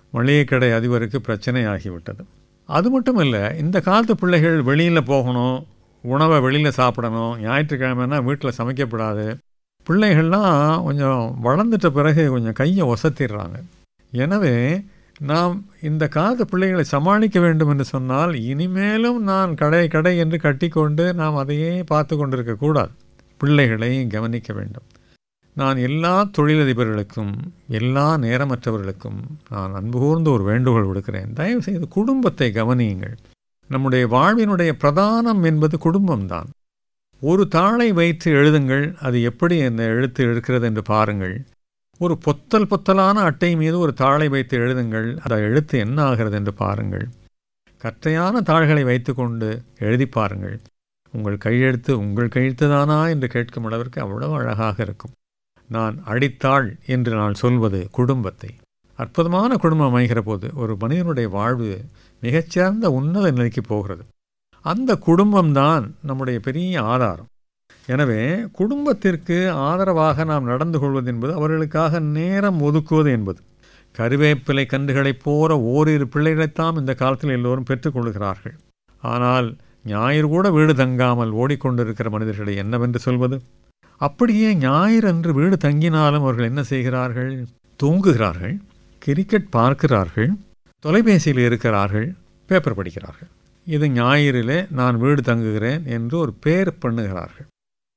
மளிகை கடை அதிபருக்கு பிரச்சனை ஆகிவிட்டது அது மட்டும் இல்லை இந்த காலத்து பிள்ளைகள் வெளியில் போகணும் உணவை வெளியில் சாப்பிடணும் ஞாயிற்றுக்கிழமைனா வீட்டில் சமைக்கப்படாது பிள்ளைகள்லாம் கொஞ்சம் வளர்ந்துட்ட பிறகு கொஞ்சம் கையை ஒசத்திடுறாங்க எனவே நாம் இந்த காலத்து பிள்ளைகளை சமாளிக்க வேண்டும் என்று சொன்னால் இனிமேலும் நான் கடை கடை என்று கட்டிக்கொண்டு நாம் அதையே பார்த்து கொண்டிருக்கக்கூடாது பிள்ளைகளை கவனிக்க வேண்டும் நான் எல்லா தொழிலதிபர்களுக்கும் எல்லா நேரமற்றவர்களுக்கும் நான் அன்பு கூர்ந்து ஒரு வேண்டுகோள் விடுக்கிறேன் தயவு செய்து குடும்பத்தை கவனியுங்கள் நம்முடைய வாழ்வினுடைய பிரதானம் என்பது குடும்பம்தான் ஒரு தாளை வைத்து எழுதுங்கள் அது எப்படி அந்த எழுத்து இருக்கிறது என்று பாருங்கள் ஒரு பொத்தல் பொத்தலான அட்டை மீது ஒரு தாளை வைத்து எழுதுங்கள் அந்த எழுத்து என்ன ஆகிறது என்று பாருங்கள் கற்றையான தாள்களை வைத்துக்கொண்டு எழுதி பாருங்கள் உங்கள் கையெழுத்து உங்கள் கையெழுத்து தானா என்று கேட்கும் அளவிற்கு அவ்வளவு அழகாக இருக்கும் நான் அடித்தாள் என்று நான் சொல்வது குடும்பத்தை அற்புதமான குடும்பம் அமைகிற போது ஒரு மனிதனுடைய வாழ்வு மிகச்சிறந்த உன்னத நிலைக்கு போகிறது அந்த குடும்பம்தான் நம்முடைய பெரிய ஆதாரம் எனவே குடும்பத்திற்கு ஆதரவாக நாம் நடந்து கொள்வது என்பது அவர்களுக்காக நேரம் ஒதுக்குவது என்பது கருவேப்பிலை கன்றுகளைப் போற ஓரிரு பிள்ளைகளைத்தான் இந்த காலத்தில் எல்லோரும் பெற்றுக்கொள்கிறார்கள் ஆனால் ஞாயிறு கூட வீடு தங்காமல் ஓடிக்கொண்டிருக்கிற மனிதர்களை என்னவென்று சொல்வது அப்படியே ஞாயிறன்று வீடு தங்கினாலும் அவர்கள் என்ன செய்கிறார்கள் தூங்குகிறார்கள் கிரிக்கெட் பார்க்கிறார்கள் தொலைபேசியில் இருக்கிறார்கள் பேப்பர் படிக்கிறார்கள் இது ஞாயிறிலே நான் வீடு தங்குகிறேன் என்று ஒரு பேர் பண்ணுகிறார்கள்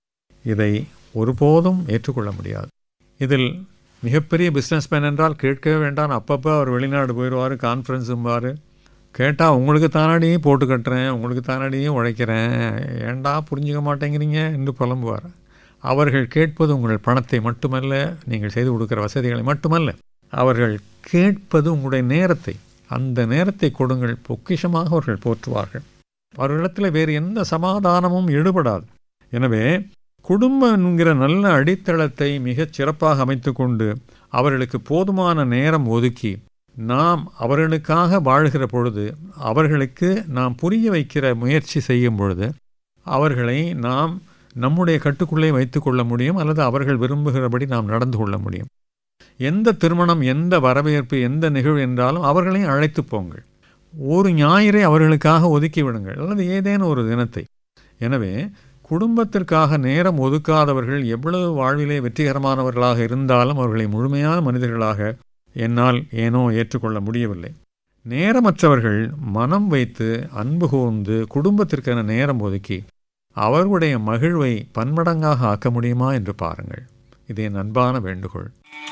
இதை ஒருபோதும் ஏற்றுக்கொள்ள முடியாது இதில் மிகப்பெரிய பிஸ்னஸ்மேன் என்றால் கேட்கவே வேண்டாம் அப்பப்போ அவர் வெளிநாடு போயிடுவார் கான்ஃபரன்ஸும்பார் கேட்டால் உங்களுக்கு தானாடியே போட்டு கட்டுறேன் உங்களுக்கு தானாடியே உழைக்கிறேன் ஏண்டா புரிஞ்சுக்க மாட்டேங்கிறீங்க என்று புலம்புவார் அவர்கள் கேட்பது உங்கள் பணத்தை மட்டுமல்ல நீங்கள் செய்து கொடுக்குற வசதிகளை மட்டுமல்ல அவர்கள் கேட்பது உங்களுடைய நேரத்தை அந்த நேரத்தை கொடுங்கள் பொக்கிஷமாக அவர்கள் போற்றுவார்கள் அவர்களிடத்தில் வேறு எந்த சமாதானமும் ஈடுபடாது எனவே குடும்பம் என்கிற நல்ல அடித்தளத்தை மிகச் சிறப்பாக அமைத்து கொண்டு அவர்களுக்கு போதுமான நேரம் ஒதுக்கி நாம் அவர்களுக்காக வாழ்கிற பொழுது அவர்களுக்கு நாம் புரிய வைக்கிற முயற்சி செய்யும் பொழுது அவர்களை நாம் நம்முடைய கட்டுக்குள்ளே வைத்துக்கொள்ள முடியும் அல்லது அவர்கள் விரும்புகிறபடி நாம் நடந்து கொள்ள முடியும் எந்த திருமணம் எந்த வரவேற்பு எந்த நிகழ்வு என்றாலும் அவர்களையும் அழைத்து போங்கள் ஒரு ஞாயிறை அவர்களுக்காக ஒதுக்கி விடுங்கள் அல்லது ஏதேனும் ஒரு தினத்தை எனவே குடும்பத்திற்காக நேரம் ஒதுக்காதவர்கள் எவ்வளவு வாழ்விலே வெற்றிகரமானவர்களாக இருந்தாலும் அவர்களை முழுமையான மனிதர்களாக என்னால் ஏனோ ஏற்றுக்கொள்ள முடியவில்லை நேரமற்றவர்கள் மனம் வைத்து அன்பு கூர்ந்து குடும்பத்திற்கென நேரம் ஒதுக்கி அவர்களுடைய மகிழ்வை பன்மடங்காக ஆக்க முடியுமா என்று பாருங்கள் இது என் அன்பான வேண்டுகோள்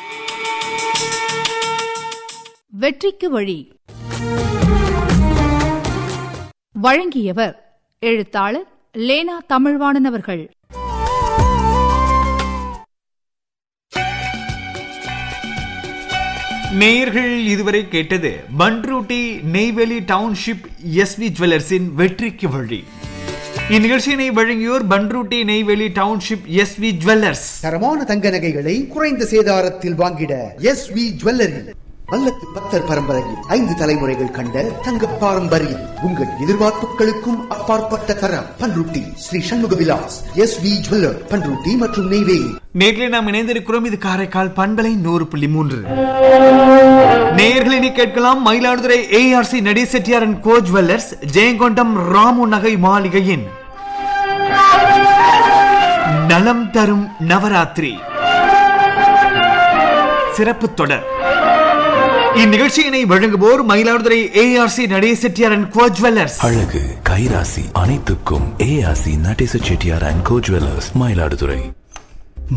வெற்றிக்கு வழி வழங்கியவர் எழுத்தாளர் லேனா தமிழ்வாணன் அவர்கள் நேயர்கள் இதுவரை கேட்டது பன்ருட்டி நெய்வேலி டவுன்ஷிப் எஸ்வி ஜுவல்லர்ஸின் வெற்றிக்கு வழி இந்நிகழ்ச்சியினை வழங்கியோர் Panruti Neyveli township S V jewellers தரமான தங்க நகைகளை குறைந்த சேதாரத்தில் வாங்கிட எஸ் வி ஜுவல்லரி வல்லத்து பத்தர் பரம்பரையில் ஐந்து தலைமுறைகள் கண்ட தங்க பாரம்பரியம் உங்கள் எதிர்பார்ப்புகளுக்கும் அப்பாற்பட்ட தரம் Panruti Shri Shanmuga Vilas S V jeweller Panruti மற்றும் நெய்வேலி நேர்களை நாம் இணைந்திருக்கிறோம் இது காரைக்கால் பண்பலை நூறு புள்ளி மூன்று நேயர்களை கேட்கலாம் Mayiladuthurai A R C Natesa Chettiar and Co jewellers Jayankondam Ramu நகை மாளிகையின் நலம் தரும் நவராத்திரி சிறப்பு தொடர் இந்நிகழ்ச்சியினை வழங்குவோர் Mayiladuthurai A R C Natesa Chettiar and Co jewellers அழகு கைராசி அனைத்துக்கும் A R C Natesa Chettiar and Co jewellers Mayiladuthurai